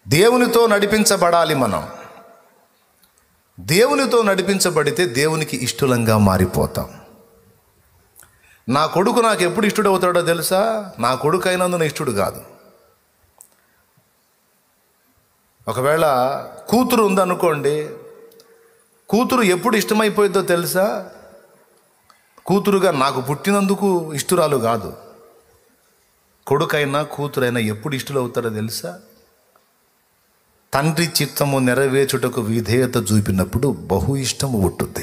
దేవునితో నడిపించబడాలి మనం దేవునితో నడిపించబడితే దేవునికి ఇష్టలంగా మారిపోతాం నా కొడుకు నాకు ఎప్పుడు ఇష్టడు అవుతాడో తెలుసా నా కొడుకు అయినందున ఇష్టడు కాదు ఒకవేళ కూతురు ఉందనుకోండి కూతురు ఎప్పుడు ఇష్టమైపోయిందో తెలుసా కూతురుగా నాకు పుట్టినందుకు ఇష్టురాలు కాదు కొడుకైనా కూతురైనా ఎప్పుడు ఇష్టలు అవుతారో తెలుసా తండ్రి చిత్తము నెరవేర్చుటకు విధేయత చూపినప్పుడు బహు ఇష్టము పుట్టుద్ది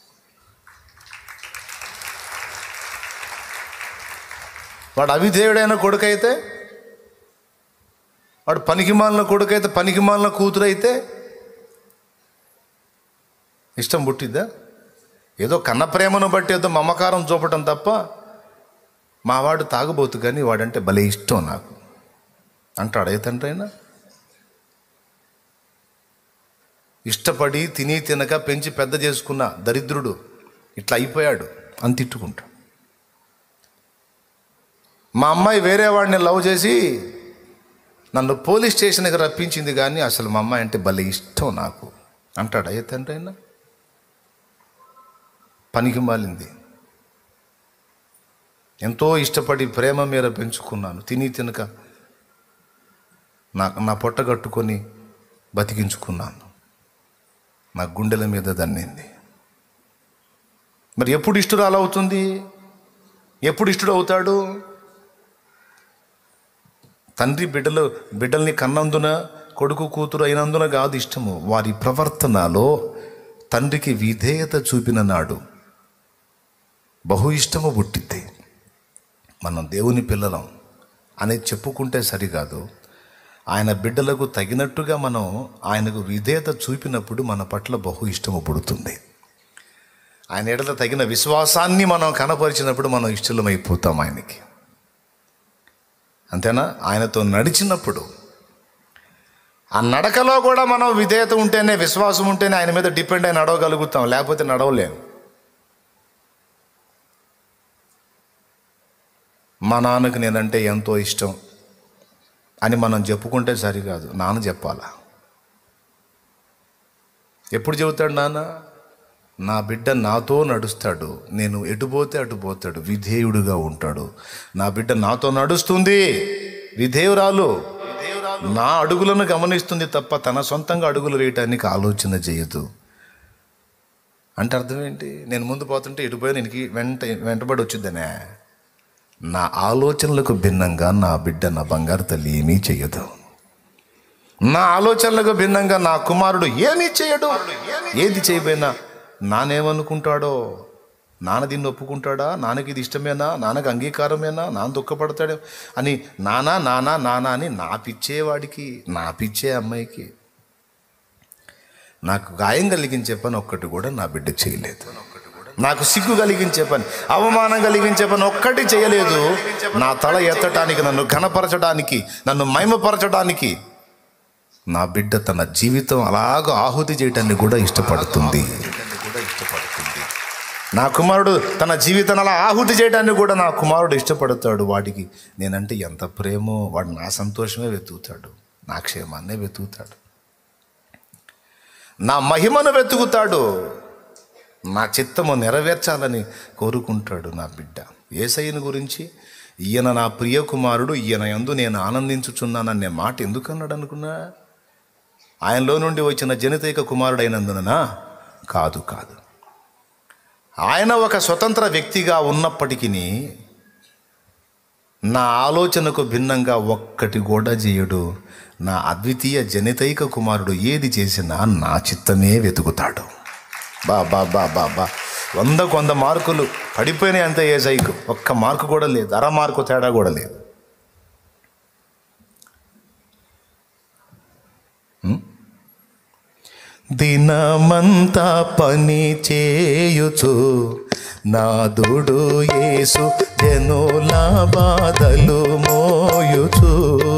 వాడు అవిధేయుడైన కొడుకైతే వాడు పనికిమాలిన కొడుకైతే పనికిమాలిన కూతురైతే ఇష్టం పుట్టిద్దా ఏదో కన్న ప్రేమను బట్టి ఏదో మమకారం చూపటం తప్ప మావాడు తాగబోతు కానీ వాడంటే భలే ఇష్టం నాకు అంటాడు ఏ తండ్రి అయినా ఇష్టపడి తిని తినక పెంచి పెద్ద చేసుకున్న దరిద్రుడు ఇట్లా అయిపోయాడు అని తిట్టుకుంటా మా అమ్మాయి వేరే వాడిని లవ్ చేసి నన్ను పోలీస్ స్టేషన్కి రప్పించింది కానీ అసలు మా అమ్మాయి అంటే భలే ఇష్టం నాకు అంటాడు ఏ తండ్రి అయినా పనికి మాలింది ఎంతో ఇష్టపడి ప్రేమ మీద పెంచుకున్నాను తిని తినక నా నా పొట్ట కట్టుకొని బతికించుకున్నాను నా గుండెల మీద దన్నింది మరి ఎప్పుడు ఇష్టరాలు అవుతుంది ఎప్పుడు ఇష్టడు అవుతాడు తండ్రి బిడ్డలు బిడ్డల్ని కన్నందున కొడుకు కూతురు అయినందున కాదు ఇష్టము వారి ప్రవర్తనలో తండ్రికి విధేయత చూపిన నాడు బహు ఇష్టము పుట్టిద్ది మనం దేవుని పిల్లలం అనేది చెప్పుకుంటే సరికాదు ఆయన బిడ్డలకు తగినట్టుగా మనం ఆయనకు విధేయత చూపినప్పుడు మన పట్ల బహు ఇష్టము పుడుతుంది ఆయన ఎడల తగిన విశ్వాసాన్ని మనం కనపరిచినప్పుడు మనం ఇష్టలమైపోతాం ఆయనకి అంతేనా ఆయనతో నడిచినప్పుడు ఆ నడకలో కూడా మనం విధేయత ఉంటేనే విశ్వాసం ఉంటేనే ఆయన మీద డిపెండ్ అయి నడవగలుగుతాం లేకపోతే నడవలేము మా నాన్నకు నేనంటే ఎంతో ఇష్టం అని మనం చెప్పుకుంటే సరికాదు నాన్న చెప్పాలా ఎప్పుడు చెబుతాడు నాన్న నా బిడ్డ నాతో నడుస్తాడు నేను ఎటుపోతే అటు పోతాడు విధేయుడుగా ఉంటాడు నా బిడ్డ నాతో నడుస్తుంది విధేయురాలు నా అడుగులను గమనిస్తుంది తప్ప తన సొంతంగా అడుగులు వేయటానికి ఆలోచన చేయదు అంటే అర్థం ఏంటి నేను ముందు పోతుంటే ఎటుపోయి నేను వెంట వెంటబడి వచ్చిద్దనే నా ఆలోచనలకు భిన్నంగా నా బిడ్డ నా బంగారు తల్లి ఏమీ చెయ్యదు నా ఆలోచనలకు భిన్నంగా నా కుమారుడు ఏమీ చేయడు ఏది చేయబోయినా నానేమనుకుంటాడో నాన్న దీన్ని ఒప్పుకుంటాడా నాన్నకి ఇది ఇష్టమేనా నాన్నకి అంగీకారమేనా నాన్న దుఃఖపడతాడే అని నానా నానా నానా అని నా పిచ్చేవాడికి నా పిచ్చే అమ్మాయికి నాకు గాయం కలిగించే పని ఒక్కటి కూడా నా బిడ్డ చేయలేదు నాకు సిగ్గు కలిగించే పని అవమానం కలిగించే పని ఒక్కటి చేయలేదు నా తల ఎత్తటానికి నన్ను ఘనపరచడానికి నన్ను మైమపరచడానికి నా బిడ్డ తన జీవితం అలాగ ఆహుతి చేయటాన్ని కూడా ఇష్టపడుతుంది నా కుమారుడు తన జీవితాన్ని అలా ఆహుతి చేయడాన్ని కూడా నా కుమారుడు ఇష్టపడతాడు వాడికి నేనంటే ఎంత ప్రేమో వాడు నా సంతోషమే వెతుకుతాడు నా క్షేమాన్నే వెతుకుతాడు నా మహిమను వెతుకుతాడు నా చిత్తము నెరవేర్చాలని కోరుకుంటాడు నా బిడ్డ ఏసయ్యను గురించి ఈయన నా ప్రియ కుమారుడు ఈయన యందు నేను ఆనందించుచున్నాననే మాట ఎందుకన్నాడు అనుకున్నా ఆయనలో నుండి వచ్చిన జనితైక కుమారుడైనందున కాదు కాదు ఆయన ఒక స్వతంత్ర వ్యక్తిగా ఉన్నప్పటికీ నా ఆలోచనకు భిన్నంగా ఒక్కటి కూడా చేయడు నా అద్వితీయ జనితైక కుమారుడు ఏది చేసినా నా చిత్తమే వెతుకుతాడు బా బా బా బా బా వందకు వంద మార్కులు పడిపోయినాయి అంతే ఏ సైకు ఒక్క మార్కు కూడా లేదు అర మార్కు తేడా కూడా లేదు దినమంతా పని చేయుచు నాదుడు యేసు జనుల బాధలు మోయుచు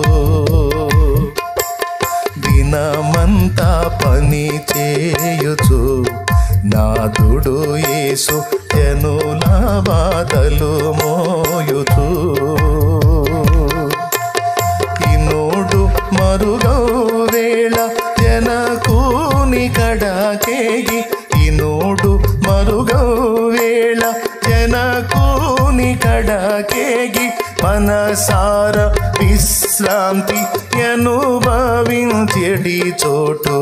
దినమంతా పని చేయుచు నాదుడు యేసు జనుల బాధలు మోయుచు ఇనుడు మరుగౌవే ವೇಳ ಜನಕೂನಿ ಕಡಕೇಗಿ ಇನೋಡು ಮರುಗೌ ವೇಳ ಜನಕೂನಿ ಕಡಕೇಗಿ మనసార విశ్రాంతి అనుభవించెడి చోటు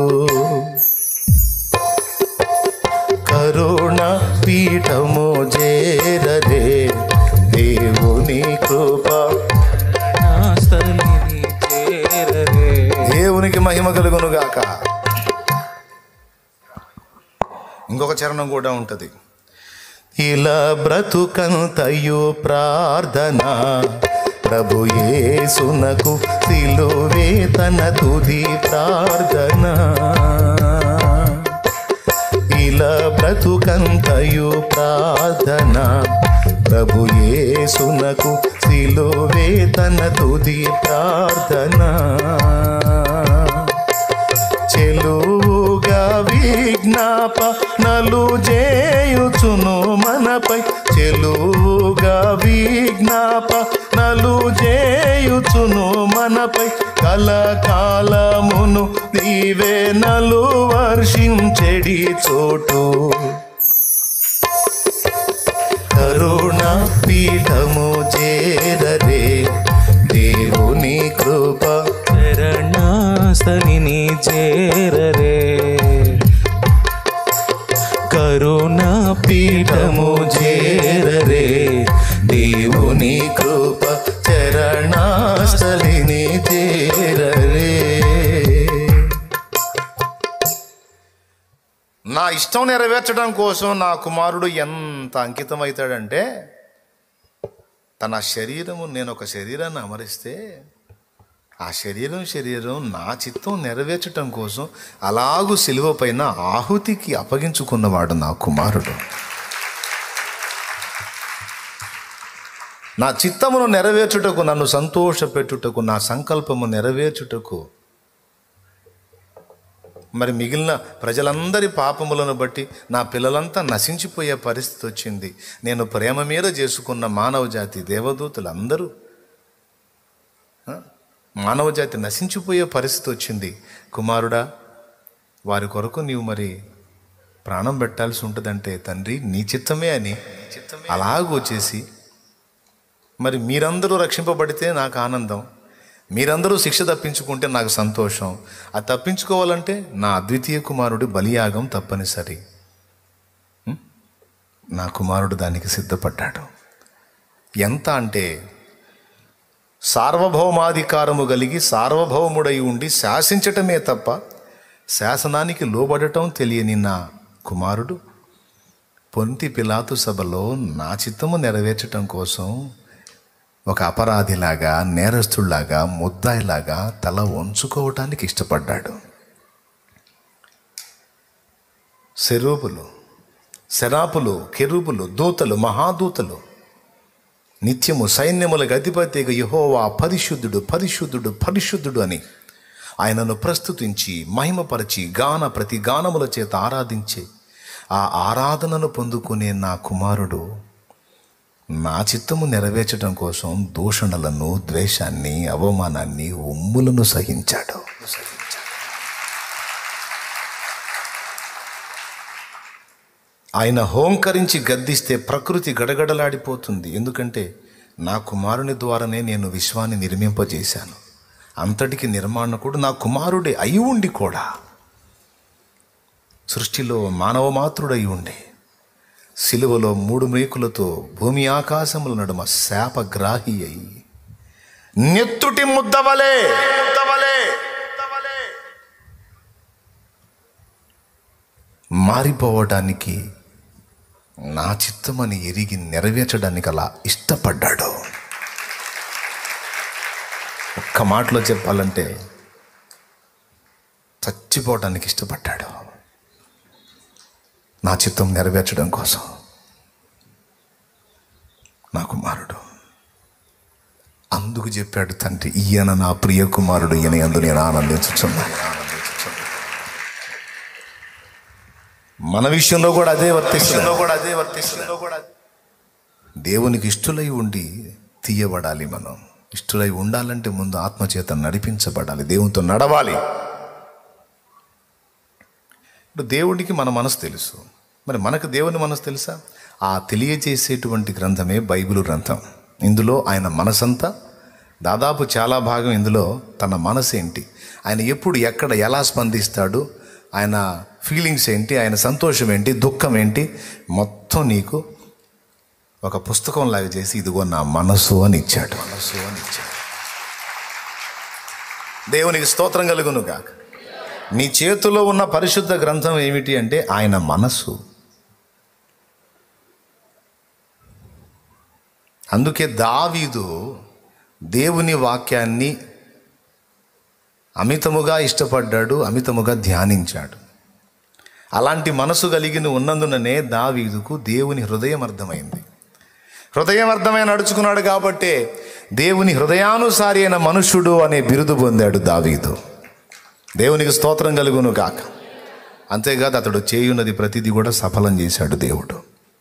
కరుణ పీఠము చేరదే దేవుని కృప నా స్థలిని చేరరే దేవునికి మహిమ కలుగును గాక ఇంకొక చరణం కూడా ఉంటుంది ఇలా బ్రతుకంతయు ప్రార్థన ప్రభు యేసునకు సిలువే తన తుది ప్రార్థన ఇలా బ్రతుకంతయు ప్రార్థన ప్రభు యేసునకు సిలువే తన తుది ప్రార్థన చెలువుగా విజ్ఞాప నలు చేయుచును మనపై చెలువుగా విజ్ఞాప నలు చేయుచును మనపై కలకాలమును నీవే నలు వర్షించెడి చోటు కరుణ పీఠము చేరరే దేవుని కృప శరణా స్థలిని చేరరే కరుణా పీఠము చేరరే దేవుని కృప చరణాస్థలిని చేరరే నా ఇష్టం నెరవేర్చడం కోసం నా కుమారుడు ఎంత అంకితమవుతాడంటే తన శరీరము నేను ఒక శరీరాన్ని అమరిస్తే ఆ శరీరం శరీరం నా చిత్తం నెరవేర్చటం కోసం అలాగూ సిలువ పైన ఆహుతికి అప్పగించుకున్నవాడు నా కుమారుడు నా చిత్తమును నెరవేర్చుటకు నన్ను సంతోషపెట్టుటకు నా సంకల్పము నెరవేర్చుటకు మరి మిగిలిన ప్రజలందరి పాపములను బట్టి నా పిల్లలంతా నశించిపోయే పరిస్థితి వచ్చింది నేను ప్రేమ మీద చేసుకున్న మానవ జాతి దేవదూతలందరూ ఆ, మానవ జాతి నశించిపోయే పరిస్థితి వచ్చింది కుమారుడా వారి కొరకు నీవు మరి ప్రాణం పెట్టాల్సి ఉంటుందంటే తండ్రి నీ చిత్తమే అని అలాగొచ్చేసి మరి మీరందరూ రక్షింపబడితే నాకు ఆనందం మీరందరూ శిక్ష తప్పించుకుంటే నాకు సంతోషం అది తప్పించుకోవాలంటే నా అద్వితీయ కుమారుడి బలియాగం తప్పనిసరి ఉం? నా కుమారుడు దానికి సిద్ధపడ్డాడు ఎంత అంటే సార్వభౌమాధికారము కలిగి సార్వభౌముడై ఉండి శాసించటమే తప్ప శాసనానికి లోబడటం తెలియని నా కుమారుడు పొంతి పిలాతు సభలో నా చిత్తము నెరవేర్చటం కోసం ఒక అపరాధిలాగా నేరస్తుడిలాగా ముద్దాయిలాగా తల వంచుకోవటానికి ఇష్టపడ్డాడు శరూపులు శరాపులు కెరూపులు దూతలు మహాదూతలు నిత్యము సైన్యములకు అధిపతిగా యహోవా పరిశుద్ధుడు పరిశుద్ధుడు పరిశుద్ధుడు అని ఆయనను ప్రస్తుతించి మహిమపరచి గాన ప్రతి గానముల చేత ఆరాధించే ఆ ఆరాధనను పొందుకునే నా కుమారుడు నా చిత్తము నెరవేర్చడం కోసం దూషణలను ద్వేషాన్ని అవమానాన్ని ఉమ్ములను సహించాడు ఆయన హోంకరించి గద్దిస్తే ప్రకృతి గడగడలాడిపోతుంది ఎందుకంటే నా కుమారుని ద్వారానే నేను విశ్వాన్ని నిర్మింపజేశాను అంతటికి నిర్మాణకుడు నా కుమారుడే అయి ఉండి కూడా సృష్టిలో మానవ మాతృడై ఉండే సిలువలో మూడు మేకులతో భూమి ఆకాశముల నడుమ శాపగ్రాహి అయి నెత్తుటి ముద్దవలే ముద్దవలే ముద్దవలే మారిపోవటానికి నా చిత్తమని ఎరిగి నెరవేర్చడానికి అలా ఇష్టపడ్డాడు ఒక్క మాటలో చెప్పాలంటే చచ్చిపోవటానికి ఇష్టపడ్డాడు నా చిత్తం నెరవేర్చడం కోసం నా కుమారుడు అందుకు చెప్పాడు తండ్రి ఈయన నా ప్రియ కుమారుడు ఈయన ఎందు నేను ఆనందించుచున్నాను మన విషయంలో కూడా అదే వర్తిస్తుంది కూడా అదే వర్తిస్తుంది కూడా దేవునికి ఇష్టలై ఉండి తీయబడాలి మనం ఇష్టలై ఉండాలంటే ముందు ఆత్మచేత నడిపించబడాలి దేవునితో నడవాలి ఇప్పుడు దేవుడికి మన మనసు తెలుసు మరి మనకు దేవుని మనసు తెలుసా ఆ తెలియజేసేటువంటి గ్రంథమే బైబిల్ గ్రంథం ఇందులో ఆయన మనసంతా దాదాపు చాలా భాగం ఇందులో తన మనసు ఏంటి ఆయన ఎప్పుడు ఎక్కడ ఎలా స్పందిస్తాడు ఆయన ఫీలింగ్స్ ఏంటి ఆయన సంతోషం ఏంటి దుఃఖం ఏంటి మొత్తం నీకు ఒక పుస్తకం లాగా చేసి ఇదిగో నా మనసు అని ఇచ్చాడు మనసు అని ఇచ్చాడు దేవునికి స్తోత్రం కలుగును గాక నీ చేతిలో ఉన్న పరిశుద్ధ గ్రంథం ఏమిటి అంటే ఆయన మనస్సు అందుకే దావీదు దేవుని వాక్యాన్ని అమితముగా ఇష్టపడ్డాడు అమితముగా ధ్యానించాడు అలాంటి మనసు కలిగిన ఉన్నందుననే దావీదుకు దేవుని హృదయం అర్థమైంది హృదయం అర్థమై నడుచుకున్నాడు కాబట్టే దేవుని హృదయానుసారి అయిన మనుష్యుడు అనే బిరుదు పొందాడు దావీదు దేవునికి స్తోత్రం కలుగును కాక అంతేకాదు అతడు చేయున్నది ప్రతిదీ కూడా సఫలం చేశాడు దేవుడు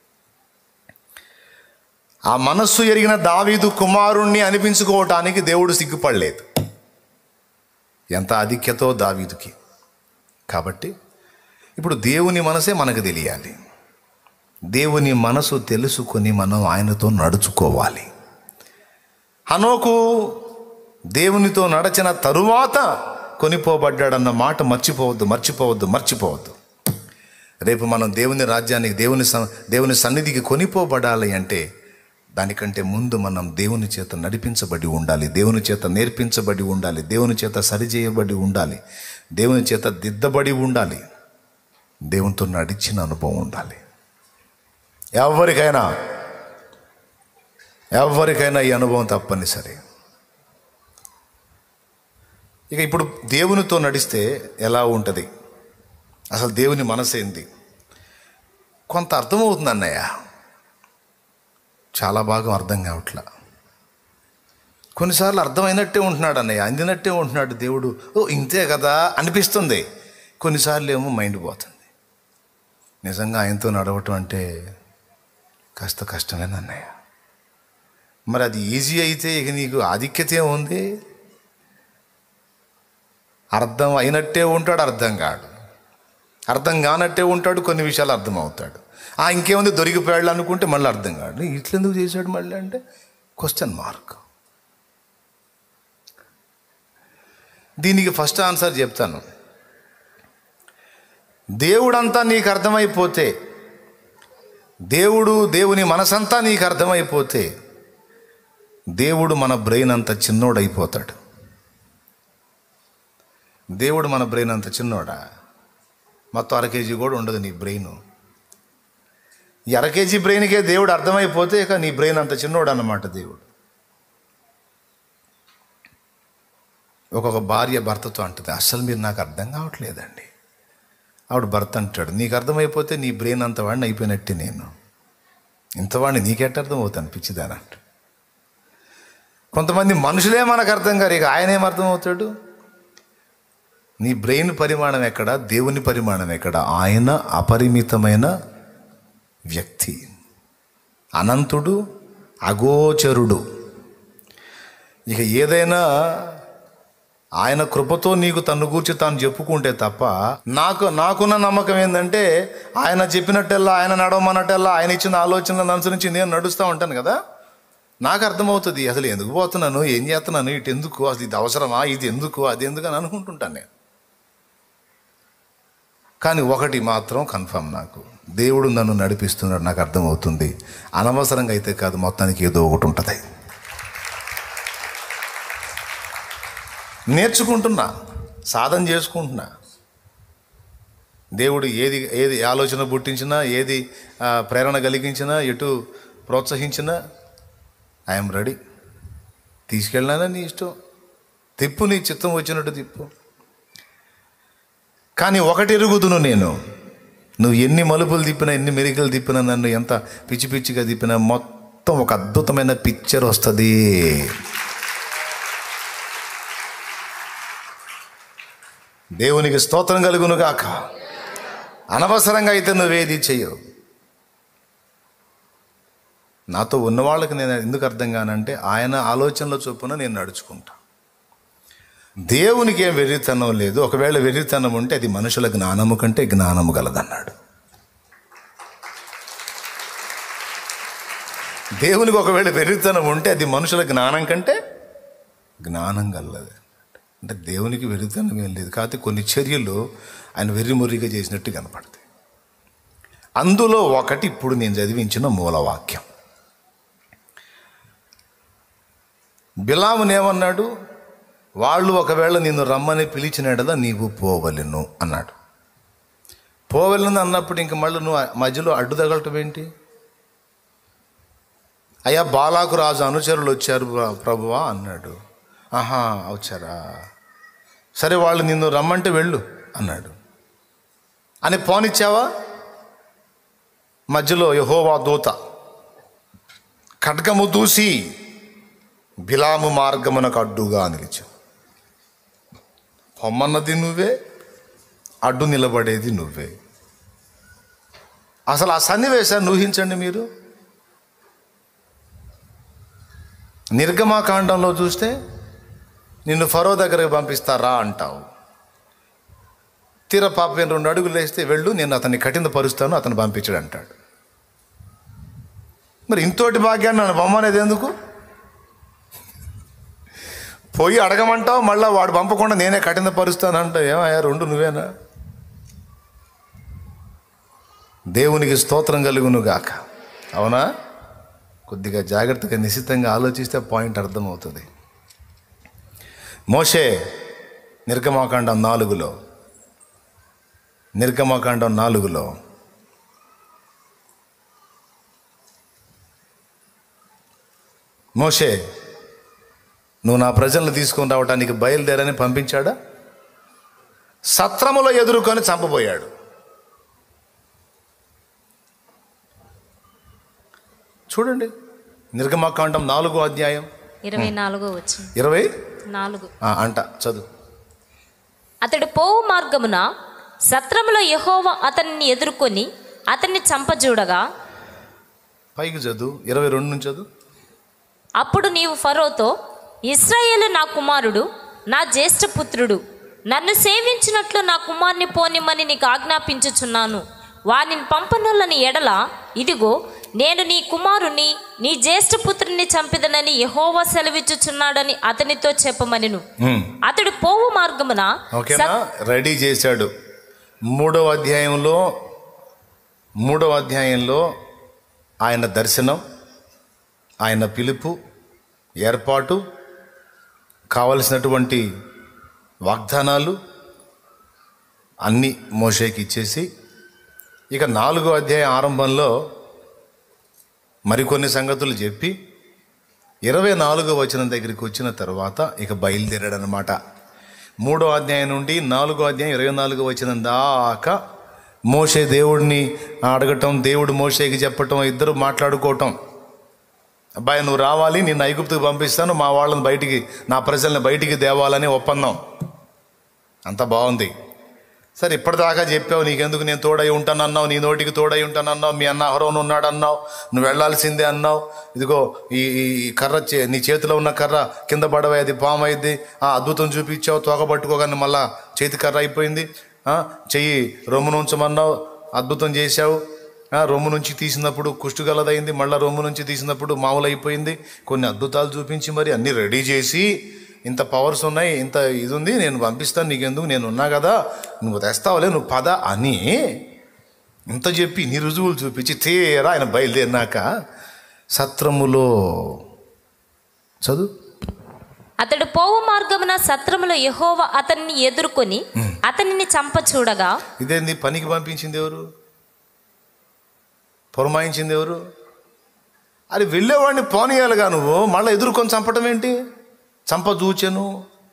ఆ మనస్సు ఎరిగిన దావీదు కుమారుణ్ణి అనిపించుకోవటానికి దేవుడు సిగ్గుపడలేదు ఎంత ఆధిక్యతో దావీదుకి కాబట్టి ఇప్పుడు దేవుని మనసే మనకు తెలియాలి దేవుని మనసు తెలుసుకొని మనం ఆయనతో నడుచుకోవాలి హనోకు దేవునితో నడచిన తరువాత కొనిపోబడ్డాడన్న మాట మర్చిపోవద్దు మర్చిపోవద్దు మర్చిపోవద్దు రేపు మనం దేవుని రాజ్యానికి దేవుని స- దేవుని సన్నిధికి కొనిపోబడాలి అంటే దానికంటే ముందు మనం దేవుని చేత నడిపించబడి ఉండాలి దేవుని చేత నేర్పించబడి ఉండాలి దేవుని చేత సరిచేయబడి ఉండాలి దేవుని చేత దిద్దబడి ఉండాలి దేవునితో నడిచిన అనుభవం ఉండాలి ఎవరికైనా ఎవరికైనా ఈ అనుభవం తప్పనిసరి ఇక ఇప్పుడు దేవునితో నడిస్తే ఎలా ఉంటుంది అసలు దేవుని మనసు ఏంది కొంత అర్థమవుతుంది అన్నయ్య చాలా భాగం అర్థం కావట్లా కొన్నిసార్లు అర్థమైనట్టే ఉంటున్నాడు అన్నయ్య అందినట్టే ఉంటున్నాడు దేవుడు ఓ ఇంతే కదా అనిపిస్తుంది కొన్నిసార్లు ఏమో మైండ్ పోతుంది నిజంగా ఆయనతో నడవటం అంటే కాస్త కష్టమేనా అన్నయ్య మరి అది ఈజీ అయితే ఇక నీకు ఆధిక్యత ఏముంది అర్థం అయినట్టే ఉంటాడు అర్థం కాడు అర్థం కానట్టే ఉంటాడు కొన్ని విషయాలు అర్థం అవుతాడు ఆ ఇంకేముంది దొరికిపోయాడు అనుకుంటే మళ్ళీ అర్థం కాడు ఇట్లెందుకు చేశాడు మళ్ళీ అంటే క్వశ్చన్ మార్క్ దీనికి ఫస్ట్ ఆన్సర్ చెప్తాను దేవుడంతా నీకు అర్థమైపోతే దేవుడు దేవుని మనసంతా నీకు అర్థమైపోతే దేవుడు మన బ్రెయిన్ అంత చిన్నోడైపోతాడు దేవుడు మన బ్రెయిన్ అంత చిన్నోడా మొత్తం అర కేజీ కూడా ఉండదు నీ బ్రెయిన్ ఈ అర కేజీ బ్రెయిన్కే దేవుడు అర్థమైపోతే ఇక నీ బ్రెయిన్ అంత చిన్నోడు అన్నమాట దేవుడు ఒక్కొక్క భార్య భర్తతో అంటుంది అసలు మీరు నాకు అర్థం కావట్లేదండి ఆవిడ భర్త అంటాడు నీకు అర్థమైపోతే నీ బ్రెయిన్ అంత వాడిని అయిపోయినట్టే నేను ఇంతవాడిని నీకెట్ట అర్థం అవుతాను పిచ్చిదానంట కొంతమంది మనుషులే మనకు అర్థం కారు ఇక ఆయన ఏం అర్థం అవుతాడు నీ బ్రెయిన్ పరిమాణం ఎక్కడ దేవుని పరిమాణం ఎక్కడ ఆయన అపరిమితమైన వ్యక్తి అనంతుడు అగోచరుడు ఇక ఏదైనా ఆయన కృపతో నీకు తను గూర్చి తాను చెప్పుకుంటే తప్ప నాకు నాకున్న నమ్మకం ఏంటంటే ఆయన చెప్పినట్టెల్లా ఆయన నడవమన్నట్టెల్లా ఆయన ఇచ్చిన ఆలోచనలను అనుసరించి నేను నడుస్తూ ఉంటాను కదా నాకు అర్థమవుతుంది అసలు ఎందుకు పోతున్నాను ఏం చేస్తున్నాను ఇటు ఎందుకు అసలు ఇది అవసరమా ఇది ఎందుకు అది ఎందుకు అని అనుకుంటుంటాను నేను కానీ ఒకటి మాత్రం కన్ఫర్మ్ నాకు దేవుడు నన్ను నడిపిస్తున్నాడు నాకు అర్థమవుతుంది అనవసరంగా అయితే కాదు మొత్తానికి ఏదో ఒకటి ఉంటుంది నేర్చుకుంటున్నా సాధన చేసుకుంటున్నా దేవుడు ఏది ఏది ఆలోచన పుట్టించినా ఏది ఆ, ప్రేరణ కలిగించినా ఎటు ప్రోత్సహించినా ఐఎమ్ రెడీ తీసుకెళ్ళినా నీ ఇష్టం తిప్పు నీ చిత్తం వచ్చినట్టు తిప్పు కానీ ఒకటి ఎరుగుదును నేను నువ్వు ఎన్ని మలుపులు తిప్పినా ఎన్ని మెరికలు తిప్పినా నన్ను ఎంత పిచ్చి పిచ్చిగా తిప్పినా మొత్తం ఒక అద్భుతమైన పిక్చర్ వస్తుంది దేవునికి స్తోత్రం కలుగును గాక అనవసరంగా అయితే నువ్వేది చెయ్యవు నాతో ఉన్నవాళ్ళకి నేను ఎందుకు అర్థం కానంటే ఆయన ఆలోచనల చొప్పున నేను నడుచుకుంటా దేవునికి ఏం వెర్రితనం లేదు ఒకవేళ వెర్రితనం ఉంటే అది మనుషుల జ్ఞానము కంటే జ్ఞానము గలదన్నాడు దేవునికి ఒకవేళ వెర్రితనం ఉంటే అది మనుషుల జ్ఞానం కంటే జ్ఞానం గలది అంటే దేవునికి వెర్రితనం ఏం లేదు కాకపోతే కొన్ని చర్యలు ఆయన వెర్రిముర్రిగా చేసినట్టు కనపడతాయి అందులో ఒకటి ఇప్పుడు నేను చదివించిన మూలవాక్యం బిలామునేమన్నాడు వాళ్ళు ఒకవేళ నిన్ను రమ్మని పిలిచినడలా నీవు పోవలెను అన్నాడు పోవలను అన్నప్పుడు ఇంక మళ్ళీ నువ్వు మధ్యలో అడ్డు తగలటం ఏంటి అయ్యా బాలాకు రాజు అనుచరులు వచ్చారు ప్ర- ప్రభువా అన్నాడు ఆహా వచ్చారా సరే వాళ్ళు నిన్ను రమ్మంటే వెళ్ళు అన్నాడు అని పోనిచ్చావా మధ్యలో యహోవా దూత ఖడ్గము దూసి బిలాము మార్గమునకు అడ్డుగా నిలిచావు పొమ్మన్నది నువ్వే అడ్డు నిలబడేది నువ్వే అసలు ఆ సన్నివేశాన్ని ఊహించండి మీరు నిర్గమాకాండంలో చూస్తే నిన్ను ఫరో దగ్గరకు పంపిస్తారా అంటావు తీర పాపం రెండు అడుగులు వేస్తే వెళ్ళు నేను అతన్ని కఠినపరుస్తాను అతను పంపించడు అంటాడు మరి ఇంతోటి భాగ్యాన్ని నన్ను బొమ్మనేది ఎందుకు పోయి అడగమంటావు మళ్ళీ వాడు పంపకుండా నేనే కఠినపరుస్తానంట ఏమయ్యా రెండు నువ్వేనా దేవునికి స్తోత్రం కలుగును గాక అవునా కొద్దిగా జాగ్రత్తగా నిశ్చితంగా ఆలోచిస్తే పాయింట్ అర్థమవుతుంది మోషే నిర్గమాకాండం నాలుగులో నిర్గమాకాండం నాలుగులో మోషే నువ్వు నా ప్రజలను తీసుకొని రావడానికి బయలుదేరని పంపించాడా సత్రములో ఎదుర్కొని చంపబోయాడు చూడండి నిర్గమాకాండం నాలుగో అధ్యాయం ఇరవై నాలుగో వచ్చింది ఇరవై నాలుగు ఆ, అంట చదువు అతడు పోవు మార్గమున సత్రములో యెహోవా అతన్ని ఎదుర్కొని అతన్ని చంపజూడగా పైకి చదువు ఇరవై రెండు నుంచి చదువు అప్పుడు నీవు ఫరోతో ఇస్రాయేలు నా కుమారుడు నా జ్యేష్ఠపుత్రుడు నన్ను సేవించినట్లు నా కుమార్ని పోనిమ్మని నీకు ఆజ్ఞాపించుచున్నాను వానిని పంపనులని ఎడల ఇదిగో నేను నీ కుమారుని నీ జ్యేష్ఠపుత్రుని చంపిదనని యెహోవా సెలవిచ్చుచున్నాడని అతనితో చెప్పమనిను ఉమ్, అతడు పోవు మార్గమున ఓకేనా రెడీ చేశాడు మూడవ అధ్యాయంలో మూడవ అధ్యాయంలో ఆయన దర్శనం ఆయన పిలుపు ఏర్పాటు కావలసినటువంటి వాగ్దానాలు అన్నీ మోషేకి ఇచ్చేసి ఇక నాలుగో అధ్యాయం ఆరంభంలో మరికొన్ని సంగతులు చెప్పి ఇరవై నాలుగో వచనం దగ్గరికి వచ్చిన తర్వాత ఇక బయలుదేరాడు అనమాట మూడో అధ్యాయం నుండి నాలుగో అధ్యాయం ఇరవై నాలుగో వచనం దాకా మోషే దేవుడిని అడగటం దేవుడు మోషేకి చెప్పటం ఇద్దరు మాట్లాడుకోవటం అబ్బాయి నువ్వు రావాలి నేను ఐగుప్తుకు పంపిస్తాను మా వాళ్ళని బయటికి నా ప్రజల్ని బయటికి తేవాలని ఒప్పందం అంత బాగుంది సరే ఇప్పటిదాకా చెప్పావు నీకెందుకు నేను తోడై ఉంటానన్నావు నీ నోటికి తోడై ఉంటానన్నావు మీ అన్న అహరోన్ ఉన్నాడు అన్నావు నువ్వు వెళ్ళాల్సిందే అన్నావు ఇదిగో ఈ ఈ ఈ కర్ర చే- నీ చేతిలో ఉన్న కర్ర కింద పడవే అది పాము అయింది ఆ అద్భుతం చూపించావు తోక పట్టుకోగానే మళ్ళా చేతి కర్ర అయిపోయింది ఆ, చెయ్యి రొమ్ము నుంచమన్నావు అద్భుతం చేశావు ఆ, రొమ్ము నుంచి తీసినప్పుడు కుష్టుగలదైంది మళ్ళీ రొమ్ము నుంచి తీసినప్పుడు మామూలు అయిపోయింది కొన్ని అద్భుతాలు చూపించి మరి అన్నీ రెడీ చేసి ఇంత పవర్స్ ఉన్నాయి ఇంత ఇది ఉంది నేను పంపిస్తాను నీకెందుకు నేను ఉన్నా కదా నువ్వు తెస్తావులే నువ్వు పద అని ఇంత చెప్పి నీ రుజువులు చూపించి తీరా ఆయన బయలుదేరినాక సత్రములో చదువు అతడు పోవు మార్గమున సత్రములో యెహోవా అతన్ని ఎదుర్కొని అతనిని చంప చూడగా ఇదేంది పనికి పంపించింది ఎవరు పురమాయించింది ఎవరు అది వెళ్ళేవాడిని పోనీయాలిగా నువ్వు మళ్ళీ ఎదుర్కొని చంపటం ఏంటి చంప చూచెను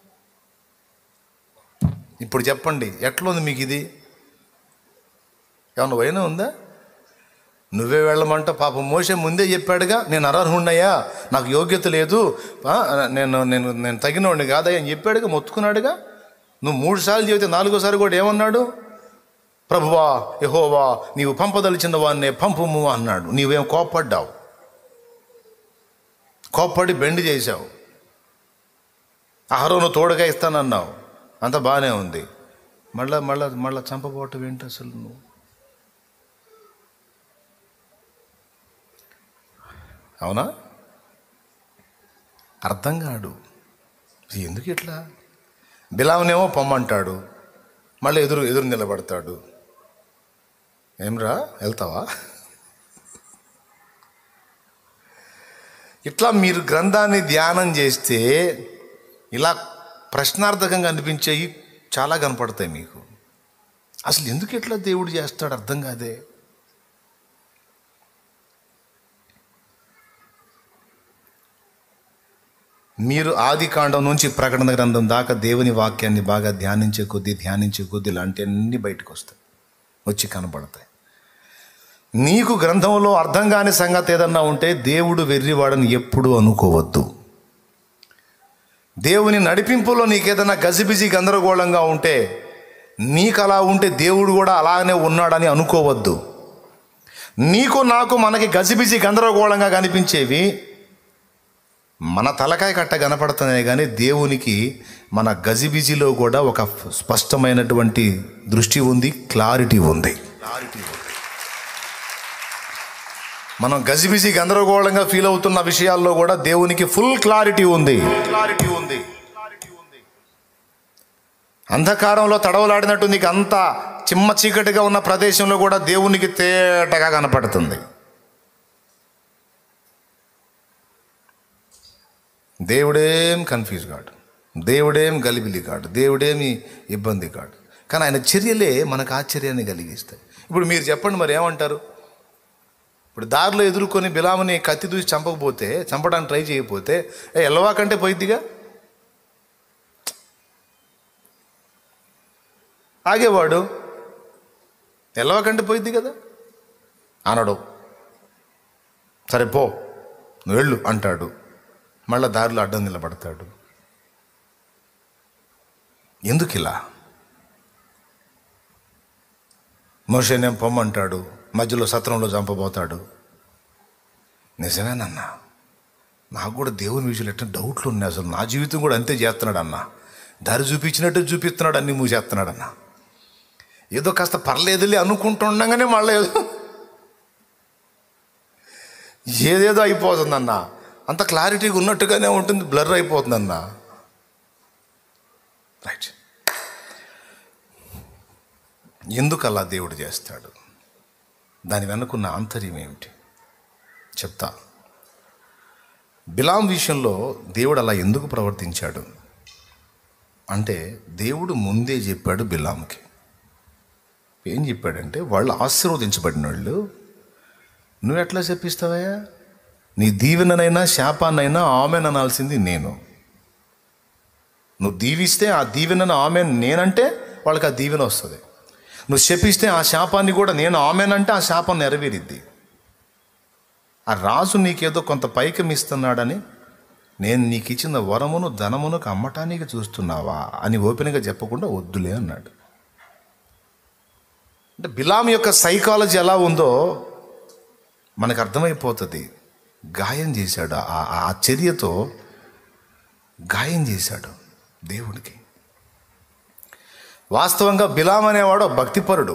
ఇప్పుడు చెప్పండి ఎట్లుంది మీకు ఇది ఏమన్నా వైనా ఉందా నువ్వే వెళ్ళమంట పాపం మోసే ముందే చెప్పాడుగా నేను అనర్హున్నయ్యా నాకు యోగ్యత లేదు ఆ, నేను నేను నేను తగినవాడిని కాదయ్యా అని చెప్పాడుగా మొత్తుకున్నాడుగా నువ్వు మూడు సార్లు చెబితే నాలుగోసారి కూడా ఏమన్నాడు ప్రభువా యహోవా నీవు పంపదలిచిన వాడినే పంపుము అన్నాడు నీవేం కోప్పడ్డావు కోప్పడి బెండ్ చేశావు ఆహారం తోడుగా ఇస్తానన్నావు అంత బాగానే ఉంది మళ్ళా మళ్ళా మళ్ళా చంపబోవటం ఏంటి అసలు నువ్వు అవునా అర్థం కాడు ఎందుకు ఇట్లా బిలావనేమో పొమ్మంటాడు మళ్ళీ ఎదురు ఎదురు నిలబడతాడు ఏమ్రా వెళ్తావా ఇట్లా మీరు గ్రంథాన్ని ధ్యానం చేస్తే ఇలా ప్రశ్నార్థకంగా అనిపించేవి చాలా కనపడతాయి మీకు అసలు ఎందుకు ఇట్లా దేవుడు చేస్తాడు అర్థం కాదే మీరు ఆది కాండం నుంచి ప్రకటన గ్రంథం దాకా దేవుని వాక్యాన్ని బాగా ధ్యానించే కొద్దీ ధ్యానించే కొద్దీ ఇలాంటి అన్నీ బయటకు వస్తాయి వచ్చి కనపడతాయి నీకు గ్రంథంలో అర్థం కాని సంగతి ఏదన్నా ఉంటే దేవుడు వెర్రివాడని ఎప్పుడూ అనుకోవద్దు దేవుని నడిపింపులో నీకేదైనా గజిబిజి గందరగోళంగా ఉంటే నీకు అలా ఉంటే దేవుడు కూడా అలానే ఉన్నాడని అనుకోవద్దు నీకు నాకు మనకి గజిబిజి గందరగోళంగా కనిపించేవి మన తలకాయ కట్ట కనపడుతున్నాయి కానీ దేవునికి మన గజిబిజిలో కూడా ఒక స్పష్టమైనటువంటి దృష్టి ఉంది క్లారిటీ ఉంది క్లారిటీ ఉంది మనం గజిబిజి గందరగోళంగా ఫీల్ అవుతున్న విషయాల్లో కూడా దేవునికి ఫుల్ క్లారిటీ ఉంది క్లారిటీ ఉంది అంధకారంలో తడవలాడినట్టు నీకు అంత చిమ్మ చీకటిగా ఉన్న ప్రదేశంలో కూడా దేవునికి తేటగా కనపడుతుంది దేవుడేం కన్ఫ్యూజ్ కాడు దేవుడేం గలిబిలి కాడు దేవుడేమి ఇబ్బంది కాడు కానీ ఆయన చర్యలే మనకు ఆశ్చర్యాన్ని కలిగిస్తాయి ఇప్పుడు మీరు చెప్పండి మరి ఏమంటారు ఇప్పుడు దారిలో ఎదుర్కొని బిలాముని కత్తి దూసి చంపకపోతే చంపడానికి ట్రై చేయకపోతే ఏ ఎల్లవా కంటే పోయిద్దిగా ఆగేవాడు ఎల్లవా కంటే పోయిద్ది కదా అనడు సరే పో నువ్వు వెళ్ళు అంటాడు మళ్ళా దారిలో అడ్డం నిలబడతాడు ఎందుకు ఇలా మోషేనేం పొమ్మంటాడు మధ్యలో సత్రంలో చంపబోతాడు నిజమేనన్నా నాకు కూడా దేవుని విషయంలో ఎట్లా డౌట్లు ఉన్నాయి అసలు నా జీవితం కూడా అంతే చేస్తున్నాడు అన్న దారి చూపించినట్టు చూపిస్తున్నాడు అన్ని మూవ్ చేస్తున్నాడు అన్న ఏదో కాస్త పర్లేదులే అనుకుంటుండగానే మళ్ళీ ఏదో ఏదేదో అయిపోతుందన్న అంత క్లారిటీగా ఉన్నట్టుగానే ఉంటుంది బ్లర్ అయిపోతుందన్న రైట్ ఎందుకు అలా దేవుడు చేస్తాడు దాని వెనుకున్న ఆంతర్యం ఏమిటి చెప్తా బిలాం విషయంలో దేవుడు అలా ఎందుకు ప్రవర్తించాడు అంటే దేవుడు ముందే చెప్పాడు బిలాంకి ఏం చెప్పాడంటే వాళ్ళు ఆశీర్వదించబడిన వాళ్ళు నువ్వు ఎట్లా చెప్పిస్తావయ్యా నీ దీవెననైనా శాపాన్నైనా ఆమెన్ అనాల్సింది నేను నువ్వు దీవిస్తే ఆ దీవెనను ఆమె నేనంటే వాళ్ళకి ఆ దీవెన వస్తుంది నువ్వు శపిస్తే ఆ శాపాన్ని కూడా నేను ఆమెనంటే ఆ శాపం నెరవేరిద్ది ఆ రాజు నీకేదో కొంత పైకం ఇస్తున్నాడని నేను నీకు ఇచ్చిన వరమును ధనమును అమ్మటానికి చూస్తున్నావా అని ఓపెన్గా చెప్పకుండా వద్దులే అన్నాడు అంటే బిలాం యొక్క సైకాలజీ ఎలా ఉందో మనకు అర్థమైపోతుంది గాయం చేశాడు ఆ ఆ చర్యతో గాయం చేశాడు దేవుడికి వాస్తవంగా బిలాం అనేవాడు భక్తిపరుడు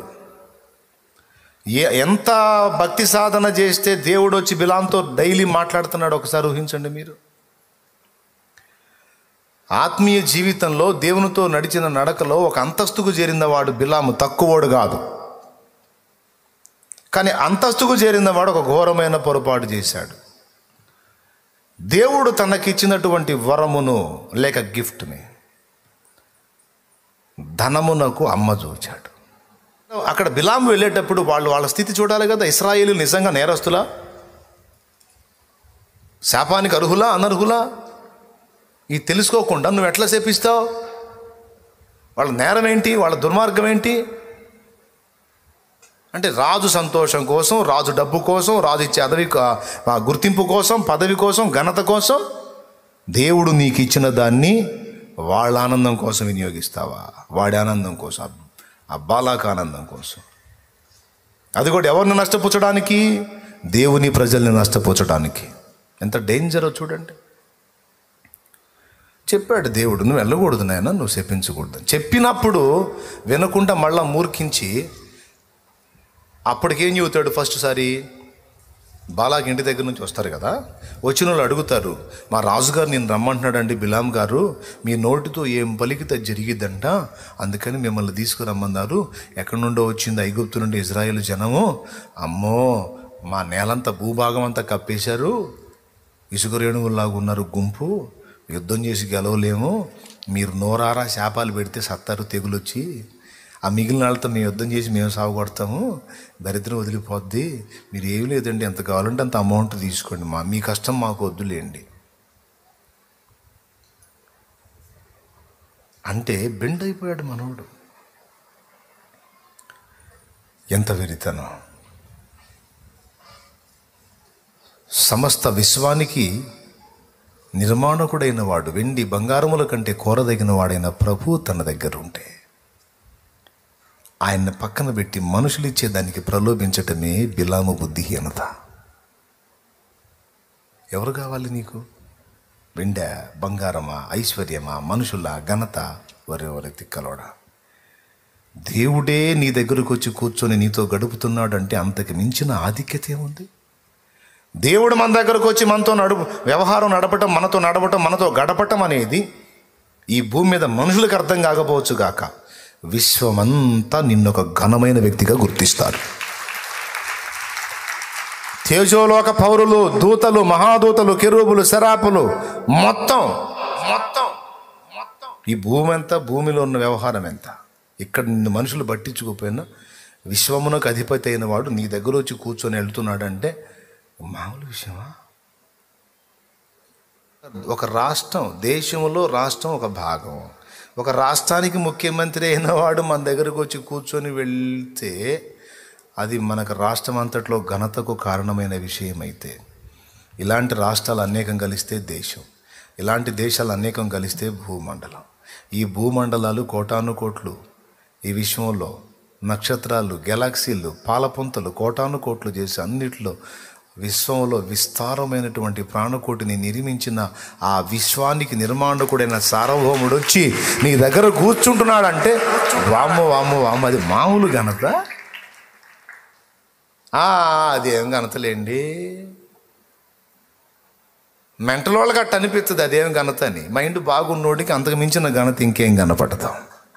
ఏ ఎంత భక్తి సాధన చేస్తే దేవుడు వచ్చి బిలాంతో డైలీ మాట్లాడుతున్నాడు ఒకసారి ఊహించండి మీరు ఆత్మీయ జీవితంలో దేవునితో నడిచిన నడకలో ఒక అంతస్తుకు చేరిన వాడు బిలాము తక్కువోడు కాదు కానీ అంతస్తుకు చేరిన వాడు ఒక ఘోరమైన పొరపాటు చేశాడు దేవుడు తనకిచ్చినటువంటి వరమును లేక గిఫ్ట్ని ధనమునకు అమ్మ చూచాడు అక్కడ బిలాము వెళ్ళేటప్పుడు వాళ్ళు వాళ్ళ స్థితి చూడాలి కదా ఇస్రాయేలు నిజంగా నేరస్తులా శాపానికి అర్హులా అనర్హులా ఇది తెలుసుకోకుండా నువ్వు ఎట్లా చేపిస్తావు వాళ్ళ నేరం ఏంటి వాళ్ళ దుర్మార్గం ఏంటి అంటే రాజు సంతోషం కోసం రాజు డబ్బు కోసం రాజు ఇచ్చే అదవి ఆ గుర్తింపు కోసం పదవి కోసం ఘనత కోసం దేవుడు నీకు ఇచ్చిన దాన్ని వాళ్ళ ఆనందం కోసం వినియోగిస్తావా వాడి ఆనందం కోసం ఆ బాలాక ఆనందం కోసం అది కూడా ఎవరిని నష్టపుచ్చడానికి దేవుని ప్రజల్ని నష్టపుచ్చడానికి ఎంత డేంజరో చూడండి చెప్పాడు దేవుడు నువ్వు వెళ్ళకూడదు నాయన నువ్వు చెప్పించకూడదు చెప్పినప్పుడు వినకుండా మళ్ళా మూర్ఖించి అప్పటికేం చెబుతాడు ఫస్ట్ సారి బాలాకి ఇంటి దగ్గర నుంచి వస్తారు కదా వచ్చిన వాళ్ళు అడుగుతారు మా రాజుగారు నేను రమ్మంటున్నాడండి బిలాం గారు మీ నోటితో ఏం పలికితే జరిగిద్దంట అందుకని మిమ్మల్ని తీసుకురమ్మన్నారు ఎక్కడి నుండో వచ్చింది ఐగుప్తు నుండి ఇజ్రాయేల్ జనము అమ్మో మా నేలంతా భూభాగం అంతా కప్పేశారు ఇసుక రేణువుల్లాగా ఉన్నారు గుంపు యుద్ధం చేసి గెలవలేము మీరు నోరారా శాపాలు పెడితే సత్తారు తెగులొచ్చి ఆ మిగిలిన వాళ్ళతో మేము యుద్ధం చేసి మేము సాగు కొడతాము దరిద్రం వదిలిపోద్ది మీరు ఏమి లేదండి ఎంత కావాలంటే అంత అమౌంట్ తీసుకోండి మా మీ కష్టం మాకు వద్దులేండి అంటే బెండ్ అయిపోయాడు మనోడు ఎంత వెరితనం సమస్త విశ్వానికి నిర్మాణకుడైన వాడు వెండి బంగారముల కంటే కోరదగిన వాడైన ప్రభు తన దగ్గర ఉంటే ఆయన్ని పక్కన పెట్టి మనుషులు ఇచ్చేదానికి ప్రలోభించటమే బిలాము బుద్ధిహీనత ఎవరు కావాలి నీకు వెండ బంగారమా ఐశ్వర్యమా మనుషుల ఘనత వరెవరి తిక్కలోడా దేవుడే నీ దగ్గరకు వచ్చి కూర్చొని నీతో గడుపుతున్నాడంటే అంతకు మించిన ఆధిక్యత ఏముంది దేవుడు మన దగ్గరకు వచ్చి మనతో నడుపు వ్యవహారం నడపటం మనతో నడపటం మనతో గడపటం అనేది ఈ భూమి మీద మనుషులకు అర్థం కాకపోవచ్చు గాక విశ్వమంతా నిన్నొక ఘనమైన వ్యక్తిగా గుర్తిస్తారు తేజోలోక పౌరులు దూతలు మహాదూతలు కెరూబులు శరాపులు మొత్తం మొత్తం మొత్తం ఈ భూమి ఎంత భూమిలో ఉన్న వ్యవహారం ఎంత ఇక్కడ నిన్ను మనుషులు పట్టించుకోపోయినా విశ్వమునకు అధిపతి అయిన వాడు నీ దగ్గర వచ్చి కూర్చొని వెళ్తున్నాడంటే మామూలు విషయమా ఒక రాష్ట్రం దేశంలో రాష్ట్రం ఒక భాగం ఒక రాష్ట్రానికి ముఖ్యమంత్రి అయిన వాడు మన దగ్గరకు వచ్చి కూర్చొని వెళ్తే అది మనకు రాష్ట్రం అంతట్లో ఘనతకు కారణమైన విషయం అయితే ఇలాంటి రాష్ట్రాలు అనేకం కలిస్తే దేశం ఇలాంటి దేశాలు అనేకం కలిస్తే భూమండలం ఈ భూమండలాలు కోటాను కోట్లు ఈ విశ్వంలో నక్షత్రాలు గెలాక్సీలు పాలపుంతలు కోటాను కోట్లు చేసి అన్నిట్లో విశ్వంలో విస్తారమైనటువంటి ప్రాణకోటిని నిర్మించిన ఆ విశ్వానికి నిర్మాణకుడైన సార్వభౌముడు వచ్చి నీ దగ్గర కూర్చుంటున్నాడంటే వామ్మో వామ్మో వామ్మ అది మామూలు ఘనత ఆ, అదేం ఘనతలేండి మెంటల్ వాళ్ళకి అట్ట అనిపిస్తుంది అదేం ఘనత అని మైండ్ బాగున్నోడికి అంతకు మించిన ఘనత ఇంకేం కనపడతాం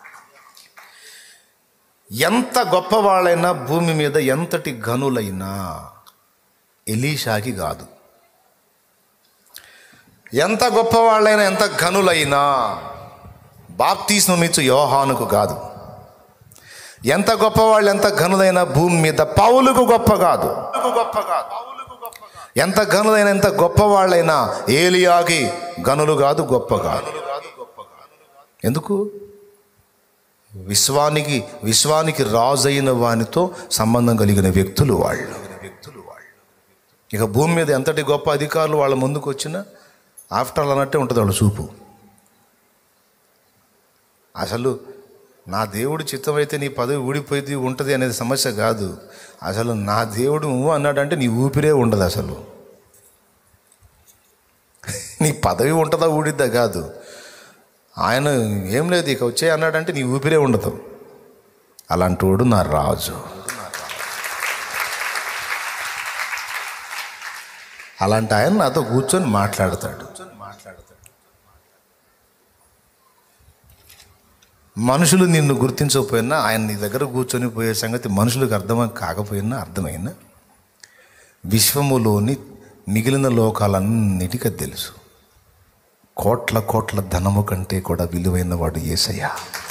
ఎంత గొప్పవాళ్ళైనా భూమి మీద ఎంతటి గనులైనా ఎలీషాకి కాదు ఎంత గొప్పవాళ్ళైనా ఎంత ఘనులైనా బాప్తీస్మం ఇచ్చు యోహానుకు కాదు ఎంత గొప్పవాళ్ళు ఎంత ఘనులైన భూమి మీద పౌలుకు గొప్ప కాదు గొప్ప కాదు ఎంత ఘనులైన ఎంత గొప్పవాళ్ళైనా ఏలియాకి గనులు కాదు గొప్ప కాదు ఎందుకు విశ్వానికి విశ్వానికి రాజు అయిన వానితో సంబంధం కలిగిన వ్యక్తులు వాళ్ళు వ్యక్తులు వాళ్ళు ఇక భూమి మీద ఎంతటి గొప్ప అధికారులు వాళ్ళ ముందుకు వచ్చినా ఆఫ్టర్ ఆల్ అన్నట్టే ఉంటుంది వాళ్ళ చూపు అసలు నా దేవుడు చిత్తమైతే నీ పదవి ఊడిపోయింది ఉంటుంది అనేది సమస్య కాదు అసలు నా దేవుడు ఊ అన్నాడంటే నీ ఊపిరే ఉండదు అసలు నీ పదవి ఉంటుందా ఊడిద్దా కాదు ఆయన ఏం లేదు ఇక వచ్చే అన్నాడంటే నీ ఊపిరే ఉండదు అలాంటి వాడు నా రాజు అలాంటి ఆయన నాతో కూర్చొని మాట్లాడతాడు మనుషులు నిన్ను గుర్తించకపోయినా ఆయన నీ దగ్గర కూర్చొని పోయే సంగతి మనుషులకు అర్థం కాకపోయినా అర్థమైనా విశ్వములోని మిగిలిన లోకాలన్నిటికీ తెలుసు కోట్ల కోట్ల ధనము కంటే కూడా విలువైన వాడు ఏసయ్య